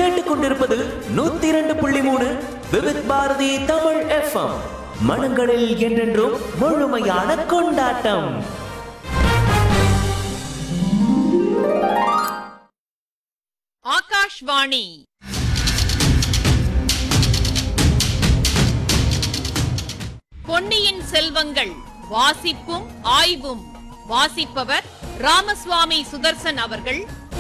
கேட்டுக்கொண்டிருப்பது நூத்தி இரண்டு புள்ளி மூணு விவித் பாரதி தமிழ் எஃப்எம் மனங்களில் என்றென்றும் முழுமையான கொண்டாட்டம் ஆகாஷ்வாணி பொன்னியின் செல்வங்கள் வாசிப்பும் ஆய்வும் வாசிப்பவர் ராமசுவாமி சுதர்சன் அவர்கள்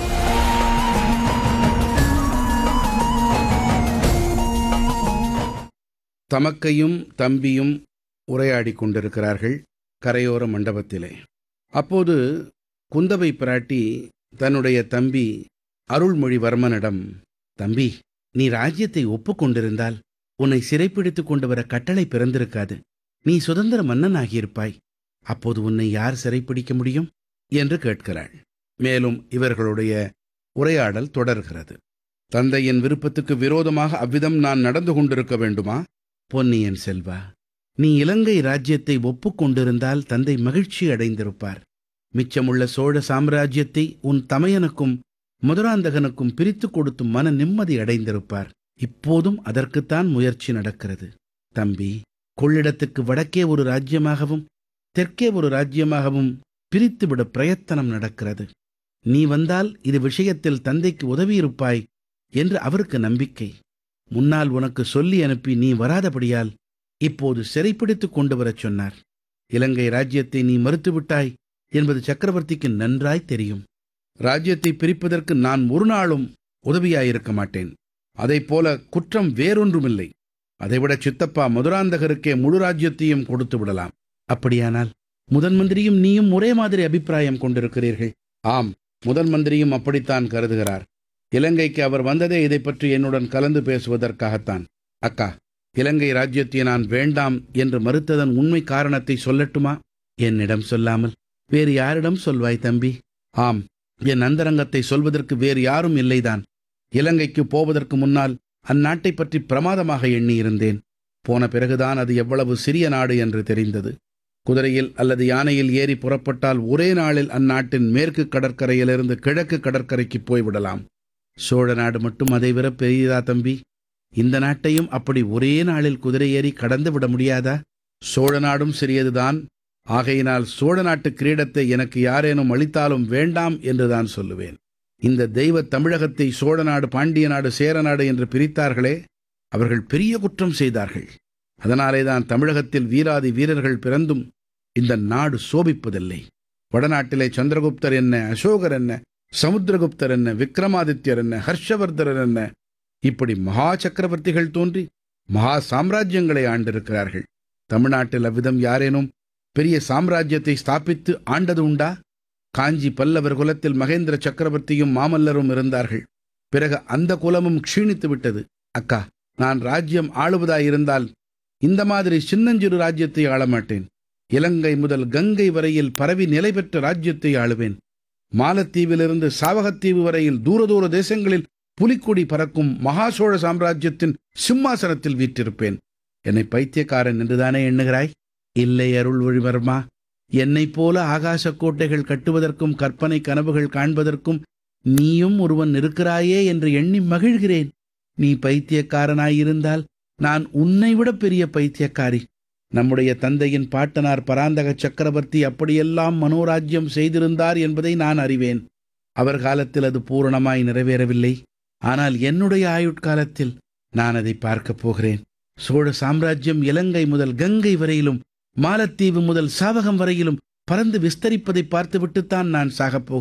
தமக்கையும் தம்பியும் உரையாடிக் கொண்டிருக்கிறார்கள் கரையோர மண்டபத்திலே அப்போது குந்தவை பிராட்டி தன்னுடைய தம்பி அருள்மொழிவர்மனிடம் தம்பி நீ ராஜ்யத்தை ஒப்புக்கொண்டிருந்தால் உன்னை சிறைப்பிடித்துக் கொண்டு வர கட்டளை பிறந்திருக்காது நீ சுதந்திர மன்னனாகியிருப்பாய் அப்போது உன்னை யார் சிறைப்பிடிக்க முடியும் என்று கேட்கிறாள் மேலும் இவர்களுடைய உரையாடல் தொடர்கிறது தந்தையின் விருப்பத்துக்கு விரோதமாக அவ்விதம் நான் நடந்து கொண்டிருக்க வேண்டுமா பொன்னியின் செல்வா நீ இலங்கை ராஜ்யத்தை ஒப்புக்கொண்டிருந்தால் தந்தை மகிழ்ச்சி அடைந்திருப்பார் மிச்சமுள்ள சோழ சாம்ராஜ்யத்தை உன் தமையனுக்கும் மதுராந்தகனுக்கும் பிரித்துக் கொடுத்து மன நிம்மதி அடைந்திருப்பார் இப்போதும் அதற்குத்தான் முயற்சி நடக்கிறது தம்பி கொள்ளிடத்துக்கு வடக்கே ஒரு ராஜ்யமாகவும் தெற்கே ஒரு ராஜ்யமாகவும் பிரித்துவிட பிரயத்தனம் நடக்கிறது நீ வந்தால் இது விஷயத்தில் தந்தைக்கு உதவியிருப்பாய் என்று அவருக்கு நம்பிக்கை முன்னால் உனக்கு சொல்லி அனுப்பி நீ வராதபடியால் இப்போது சிறைப்பிடித்துக் கொண்டு வரச் சொன்னார் இலங்கை ராஜ்யத்தை நீ மறுத்துவிட்டாய் என்பது சக்கரவர்த்திக்கு நன்றாய் தெரியும் ராஜ்யத்தை பிரிப்பதற்கு நான் ஒரு நாளும் உதவியாயிருக்க மாட்டேன் அதைப் போல குற்றம் வேறொன்றுமில்லை அதைவிட சித்தப்பா மதுராந்தகருக்கே முழு ராஜ்யத்தையும் கொடுத்து விடலாம் அப்படியானால் முதன் மந்திரியும் நீயும் ஒரே மாதிரி அபிப்பிராயம் கொண்டிருக்கிறீர்கள் ஆம் முதன் மந்திரியும் அப்படித்தான் கருதுகிறார் இலங்கைக்கு அவர் வந்ததே இதை பற்றி என்னுடன் கலந்து பேசுவதற்காகத்தான் அக்கா இலங்கை ராஜ்யத்தை நான் வேண்டாம் என்று மறுத்ததன் உண்மை காரணத்தை சொல்லட்டுமா என்னிடம் சொல்லாமல் வேறு யாரிடம் சொல்வாய் தம்பி ஆம் என் அந்தரங்கத்தை சொல்வதற்கு வேறு யாரும் இல்லைதான் இலங்கைக்கு போவதற்கு முன்னால் அந்நாட்டை பற்றி பிரமாதமாக எண்ணியிருந்தேன் போன பிறகுதான் அது எவ்வளவு சிறிய நாடு என்று தெரிந்தது குதிரையில் அல்லது யானையில் ஏறி புறப்பட்டால் ஒரே நாளில் அந்நாட்டின் மேற்கு கடற்கரையிலிருந்து கிழக்கு கடற்கரைக்கு போய்விடலாம் சோழ நாடு மட்டும் அதைவிட பெரியதா தம்பி இந்த நாட்டையும் அப்படி ஒரே நாளில் குதிரை ஏறி கடந்து விட முடியாதா சோழ நாடும் சிறியதுதான் ஆகையினால் சோழ நாட்டு கிரீடத்தை எனக்கு யாரேனும் அளித்தாலும் வேண்டாம் என்றுதான் சொல்லுவேன் இந்த தெய்வ தமிழகத்தை சோழ நாடு பாண்டிய நாடு சேர நாடு என்று பிரித்தார்களே அவர்கள் பெரிய குற்றம் செய்தார்கள் அதனாலே தான் தமிழகத்தில் வீராதி வீரர்கள் பிறந்தும் இந்த நாடு சோபிப்பதில்லை வடநாட்டிலே சந்திரகுப்தர் என்ன அசோகர் என்ன சமுத்திரகுப்தர் என்ன விக்ரமாதித்யர் என்ன ஹர்ஷவர்தரர் என்ன இப்படி மகா சக்கரவர்த்திகள் தோன்றி மகா சாம்ராஜ்யங்களை ஆண்டிருக்கிறார்கள் தமிழ்நாட்டில் அவ்விதம் யாரேனும் பெரிய சாம்ராஜ்யத்தை ஸ்தாபித்து ஆண்டது உண்டா காஞ்சி பல்லவர் குலத்தில் மகேந்திர சக்கரவர்த்தியும் மாமல்லரும் இருந்தார்கள் பிறகு அந்த குலமும் க்ஷீணித்து விட்டது அக்கா நான் ராஜ்யம் ஆளுவதாயிருந்தால் இந்த மாதிரி சின்னஞ்சிறு ராஜ்யத்தை ஆளமாட்டேன் இலங்கை முதல் கங்கை வரையில் பரவி நிலை பெற்ற ராஜ்யத்தை ஆளுவேன் மாலத்தீவிலிருந்து சாவகத்தீவு வரையில் தூர தூர தேசங்களில் புலிக்கொடி பறக்கும் மகாசோழ சாம்ராஜ்யத்தின் சிம்மாசனத்தில் வீற்றிருப்பேன் என்னை பைத்தியக்காரன் என்றுதானே எண்ணுகிறாய் இல்லை அருள்மொழிவர்மா என்னைப் போல ஆகாசக் கோட்டைகள் கட்டுவதற்கும் கற்பனை கனவுகள் காண்பதற்கும் நீயும் ஒருவன் இருக்கிறாயே என்று எண்ணி மகிழ்கிறேன் நீ பைத்தியக்காரனாயிருந்தால் நான் உன்னை விட பெரிய பைத்தியக்காரி நம்முடைய தந்தையின் பாட்டனார் பராந்தக சக்கரவர்த்தி அப்படியெல்லாம் மனோராஜ்யம் செய்திருந்தார் என்பதை நான் அறிவேன் அவர் காலத்தில் அது பூரணமாய் நிறைவேறவில்லை ஆனால் என்னுடைய ஆயுட்காலத்தில் நான் அதை பார்க்கப் போகிறேன் சோழ சாம்ராஜ்யம் இலங்கை முதல் கங்கை வரையிலும் மாலத்தீவு முதல் சாவகம் வரையிலும் பறந்து விஸ்தரிப்பதை பார்த்துவிட்டுத்தான் நான் சாகப் போகிறேன்